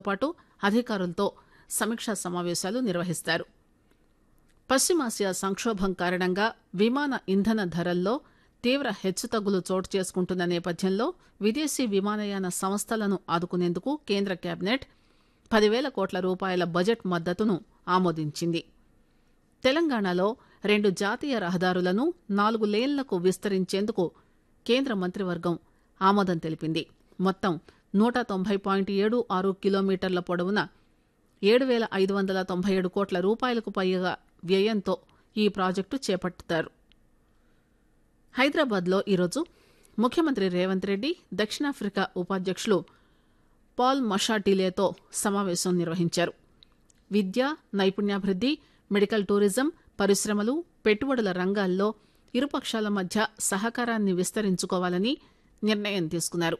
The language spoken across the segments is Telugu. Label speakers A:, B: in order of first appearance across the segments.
A: పాటు అధికారులతో సమీక్షా సమావేశాలు నిర్వహిస్తారు పశ్చిమాసియా సంక్షోభం కారణంగా విమాన ఇంధన ధరల్లో తీవ్ర హెచ్చుతగ్గులు చోటు చేసుకుంటున్న నేపథ్యంలో విదేశీ విమానయాన సంస్థలను ఆదుకునేందుకు కేంద్ర కేబినెట్ పదివేల కోట్ల రూపాయల బడ్జెట్ మద్దతును ఆమోదించింది తెలంగాణలో రెండు జాతీయ రహదారులను నాలుగు లేన్లకు విస్తరించేందుకు కేంద్ర మంత్రివర్గం ఆమోదం తెలిపింది మొత్తం నూట తొంభై పాయింట్ ఏడు ఆరు కిలోమీటర్ల పొడవున ఏడు వేల ఐదు వందల తొంభై ఏడు కోట్ల రూపాయలకు పైగా వ్యయంతో ఈ ప్రాజెక్టు చేపడతారు హైదరాబాద్లో ఈరోజు ముఖ్యమంత్రి రేవంత్ రెడ్డి దక్షిణాఫ్రికా ఉపాధ్యక్షులు పాల్ మషాటిలేతో సమావేశం నిర్వహించారు విద్య నైపుణ్యాభివృద్ది మెడికల్ టూరిజం పరిశ్రమలు పెట్టుబడుల రంగాల్లో ఇరుపక్షాల మధ్య సహకారాన్ని విస్తరించుకోవాలని నిర్ణయం తీసుకున్నారు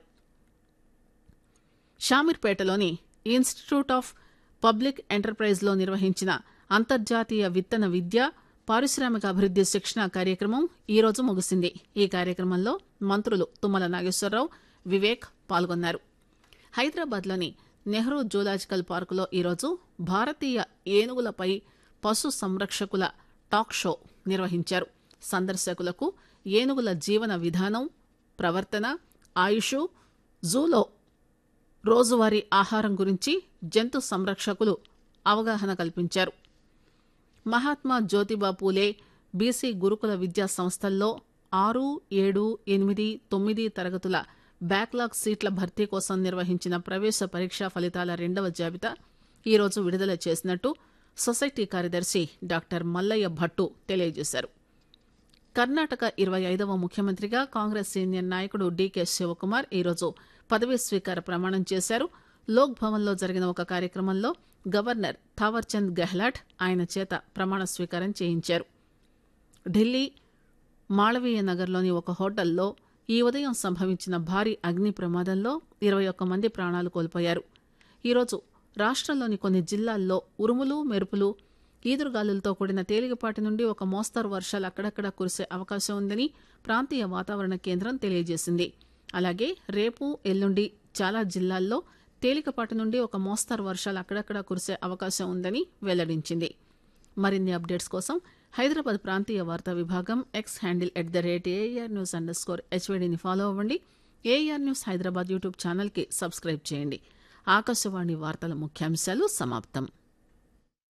A: షామీర్పేటలోని ఇన్స్టిట్యూట్ ఆఫ్ పబ్లిక్ ఎంటర్ప్రైజ్లో నిర్వహించిన అంతర్జాతీయ విత్తన విద్య పారిశ్రామిక అభివృద్ది శిక్షణ కార్యక్రమం ఈరోజు ముగిసింది ఈ కార్యక్రమంలో మంత్రులు తుమ్మల నాగేశ్వరరావు వివేక్ పాల్గొన్నారు హైదరాబాద్లోని నెహ్రూ జూలాజికల్ పార్కులో ఈరోజు భారతీయ ఏనుగులపై పశు సంరక్షకుల టాక్ షో నిర్వహించారు సందర్శకులకు ఏనుగుల జీవన విధానం ప్రవర్తన ఆయుష్ జూలో రోజువారీ ఆహారం గురించి జంతు సంరక్షకులు అవగాహన కల్పించారు మహాత్మా జ్యోతిబా పూలే బీసీ గురుకుల విద్యా సంస్థల్లో ఆరు ఏడు ఎనిమిది తొమ్మిది తరగతుల బ్యాక్లాగ్ సీట్ల భర్తీ కోసం నిర్వహించిన ప్రవేశ పరీక్షా ఫలితాల రెండవ జాబితా ఈరోజు విడుదల చేసినట్టు సొసైటీ కార్యదర్శి డాక్టర్ మల్లయ్య భట్టు తెలియజేశారు కర్ణాటక ఇరవై ఐదవ ముఖ్యమంత్రిగా కాంగ్రెస్ సీనియర్ నాయకుడు డీకే శివకుమార్ ఈరోజు పదవీ స్వీకార ప్రమాణం చేశారు లోక్ భవన్లో జరిగిన ఒక కార్యక్రమంలో గవర్నర్ థావర్చంద్ గెహ్లాట్ ఆయన చేత ప్రమాణ స్వీకారం చేయించారు ఢిల్లీ మాళవీయ నగర్లోని ఒక హోటల్లో ఈ ఉదయం సంభవించిన భారీ అగ్ని ప్రమాదంలో ఇరవై ఒక్క మంది ప్రాణాలు కోల్పోయారు ఈరోజు రాష్ట్రంలోని కొన్ని జిల్లాల్లో ఉరుములు మెరుపులు ఈదురుగాలులతో కూడిన తేలికపాటి నుండి ఒక మోస్తరు వర్షాలు అక్కడక్కడ కురిసే అవకాశం ఉందని ప్రాంతీయ వాతావరణ కేంద్రం తెలియజేసింది అలాగే రేపు ఎల్లుండి చాలా జిల్లాల్లో తేలికపాటి నుండి ఒక మోస్తరు వర్షాలు అక్కడక్కడ కురిసే అవకాశం ఉందని వెల్లడించింది మరిన్ని అప్డేట్స్ కోసం హైదరాబాద్ ప్రాంతీయ వార్తా విభాగం X handle at the rate AR news underscore హెచ్వీడీని ఫాలో అవ్వండి ఏఆర్ న్యూస్ హైదరాబాద్ యూట్యూబ్ ఛానల్కి సబ్స్క్రైబ్ చేయండి ఆకాశవాణి వార్తల ముఖ్యాంశాలు సమాప్తం